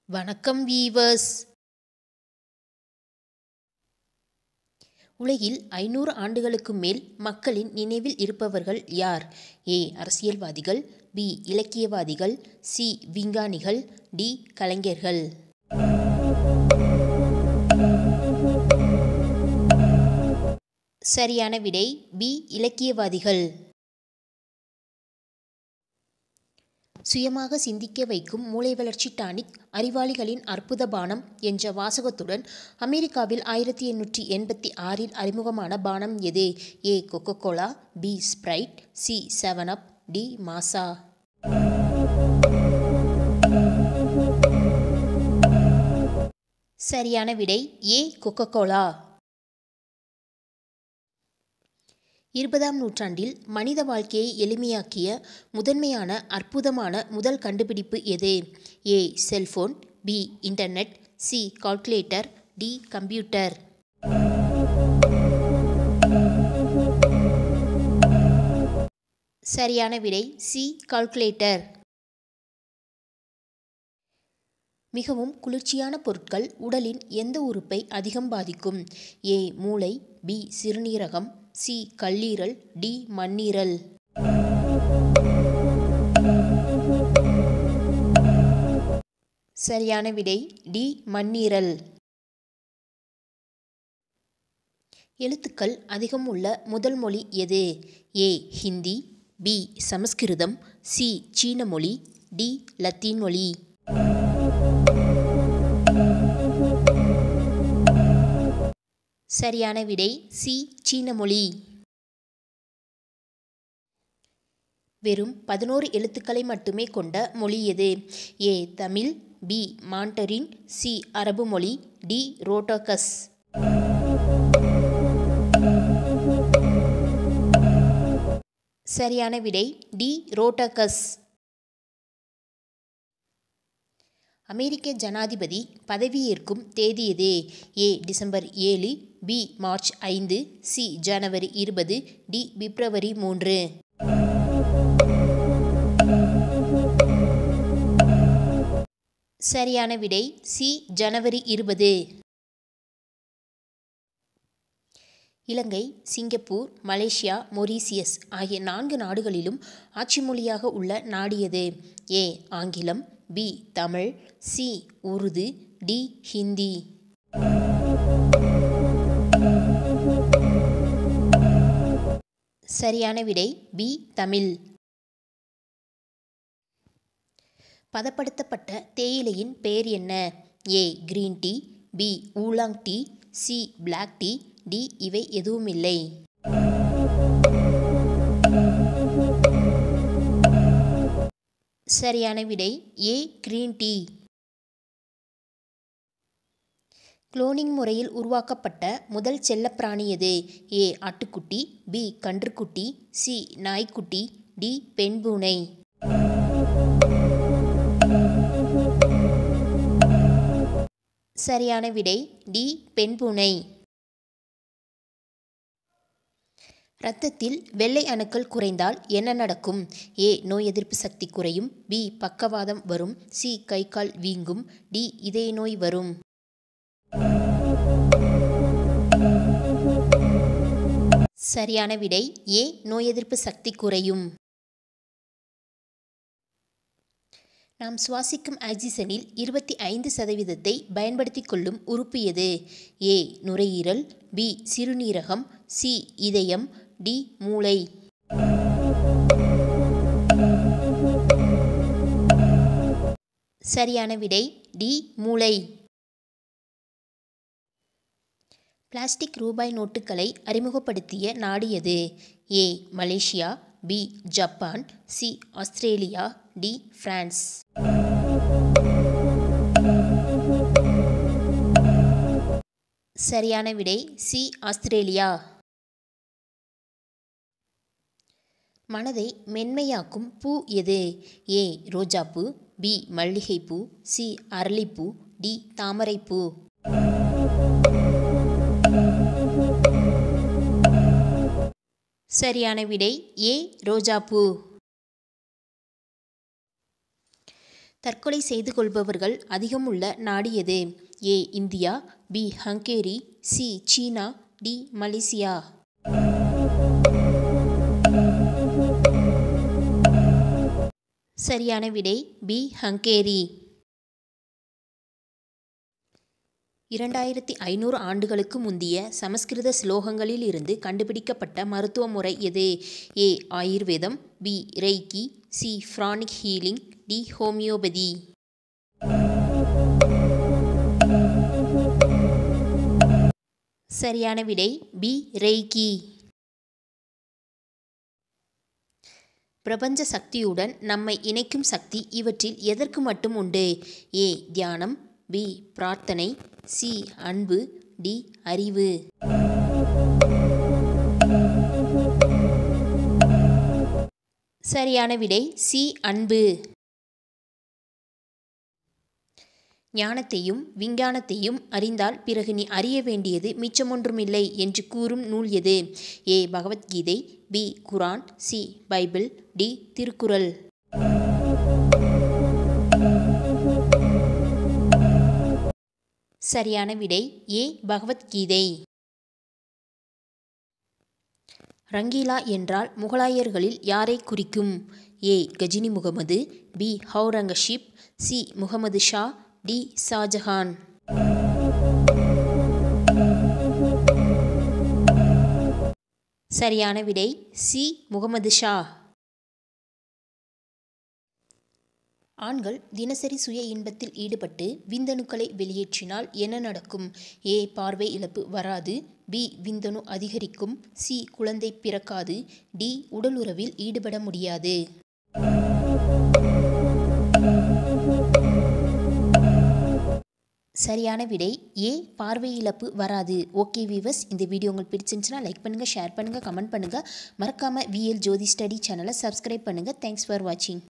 வணக்கம் வீவர்ஸ் உலகில் ஐநூறு ஆண்டுகளுக்கு மேல் மக்களின் நினைவில் இருப்பவர்கள் யார் ஏ அரசியல்வாதிகள் பி இலக்கியவாதிகள் சி விஞ்ஞானிகள் டி கலைஞர்கள் சரியான விடை பி இலக்கியவாதிகள் சுயமாக சிந்திக்க வைக்கும் மூளை வளர்ச்சி டானிக் அறிவாளிகளின் அற்புத பானம் என்ற வாசகத்துடன் அமெரிக்காவில் ஆயிரத்தி எண்ணூற்றி எண்பத்தி ஆறில் அறிமுகமான பானம் எது A Coca Cola B Sprite C seven up D Maaza சரியான விடை ஏ கொக்கோகோலா இருபதாம் நூற்றாண்டில் மனித வாழ்க்கையை எளிமையாக்கிய முதன்மையான அற்புதமான முதல் கண்டுபிடிப்பு எது A cellphone B internet C calculator D computer சரியான விடை சி கால்குலேட்டர் மிகவும் குளிர்ச்சியான பொருட்கள் உடலின் எந்த உறுப்பை அதிகம் பாதிக்கும் ஏ மூளை பி சிறுநீரகம் சி கல்லீரல் டி மண்ணீரல் சரியான விடை டி மண்ணீரல் எழுத்துக்கள் அதிகம் உள்ள முதல் மொழி எது ஏ ஹிந்தி பி சமஸ்கிருதம் சி சீன மொழி டி லத்தீன் மொழி சரியான விடை சி சீன மொழி வெறும் பதினோரு எழுத்துக்களை மட்டுமே கொண்ட மொழி எது A Tamil B Mandarin C அரபு மொழி டி ரோட்டோகஸ் சரியான விடை டி ரோட்டகஸ் அமெரிக்க ஜனாதிபதி பதவியேற்கும் தேதி எது ஏ டிசம்பர் ஏழு பி மார்ச் ஐந்து சி ஜனவரி இருபது டி பிப்ரவரி மூன்று சரியான விடை சி ஜனவரி இருபது இலங்கை சிங்கப்பூர் மலேசியா மொரீசியஸ் ஆகிய நான்கு நாடுகளிலும் ஆட்சி மொழியாக உள்ள நாடு எது ஏ ஆங்கிலம் B Tamil C Urdu D Hindi சரியான விடை பி தமிழ் பதப்படுத்தப்பட்ட தேயிலையின் பெயர் என்ன A green tea B oolong tea C black tea D இவை எதுவுமில்லை சரியான விடை ஏ கிரீன் டீ குளோனிங் முறையில் உருவாக்கப்பட்ட முதல் செல்லப்பிராணி எது ஏ ஆட்டுக்குட்டி பி கன்றுக்குட்டி சி நாய்க்குட்டி டி பெண் பூனை சரியான விடை டி பெண் பூனை இரத்தத்தில் வெள்ளை அணுக்கள் குறைந்தால் என்ன நடக்கும் ஏ நோய் எதிர்ப்பு சக்தி குறையும் பி பக்கவாதம் வரும் சி கை கால் வீங்கும் டி இதய நோய் வரும் சரியான விடை ஏ நோய் எதிர்ப்பு சக்தி குறையும் நாம் சுவாசிக்கும் ஆக்சிஜனில் இருபத்தி ஐந்து சதவீதத்தை பயன்படுத்தி கொள்ளும் உறுப்பு எது ஏ நுரையீரல் பி சிறுநீரகம் சி இதயம் டி மூளை சரியான விடை டி மூளை பிளாஸ்டிக் ரூபாய் நோட்டுகளை அறிமுகப்படுத்திய நாடு எது A Malaysia B Japan C Australia D France சரியான விடை சி ஆஸ்திரேலியா மனதை மென்மையாக்கும் பூ எது ஏ ரோஜாப்பூ பி மல்லிகைப்பூ சி அரளிப்பூ டி தாமரைப்பூ சரியான விடை ஏ ரோஜாப்பூ தற்கொலை செய்து கொள்பவர்கள் அதிகம் உள்ள நாடு எது A India B Hungary C சீனா டி மலேசியா சரியான விடை பி ஹங்கேரி இரண்டாயிரத்தி ஐநூறு ஆண்டுகளுக்கு முந்திய சமஸ்கிருத ஸ்லோகங்களில் இருந்து கண்டுபிடிக்கப்பட்ட மருத்துவ முறை எது ஏ ஆயுர்வேதம் B reiki C pranic healing D homeopathy சரியான விடை பி ரெய்கி பிரபஞ்ச சக்தியுடன் நம்மை இணைக்கும் சக்தி இவற்றில் எதற்கு மட்டும் உண்டு ஏ தியானம் பி பிரார்த்தனை சி அன்பு டி அறிவு சரியான விடை சி அன்பு ஞானத்தையும் விஞ்ஞானத்தையும் அறிந்தால் பிறகு நீ அறிய வேண்டியது மிச்சமொன்றுமில்லை என்று கூறும் நூல் எது A Bhagavadgita B Quran C Bible D Thirukkural சரியான விடை ஏ பகவத்கீதை ரங்கீலா என்றால் முகலாயர்களில் யாரை குறிக்கும் A Ghazni Muhammad B Aurangzeb C Muhammad Shah D Shahjahan சரியான விடை சி முகமது ஷா ஆண்கள் தினசரி சுய இன்பத்தில் ஈடுபட்டு விந்தணுக்களை வெளியேற்றினால் என்ன நடக்கும் ஏ பார்வை இழப்பு வராது பி விந்தணு அதிகரிக்கும் சி குழந்தை பிறக்காது டி உடலுறவில் ஈடுபட முடியாது சரியான விடை ஏ பார்வை இழப்பு வராது ஓகே வீவர்ஸ் இந்த வீடியோ உங்களுக்கு பிடிச்சிருந்துச்சுன்னா லைக் பண்ணுங்கள் ஷேர் பண்ணுங்கள் கமெண்ட் பண்ணுங்கள் மறக்காமல் விஎல் ஜோதி ஸ்டடி சேனலை சப்ஸ்கிரைப் பண்ணுங்கள் தேங்க்ஸ் ஃபார் வாட்சிங்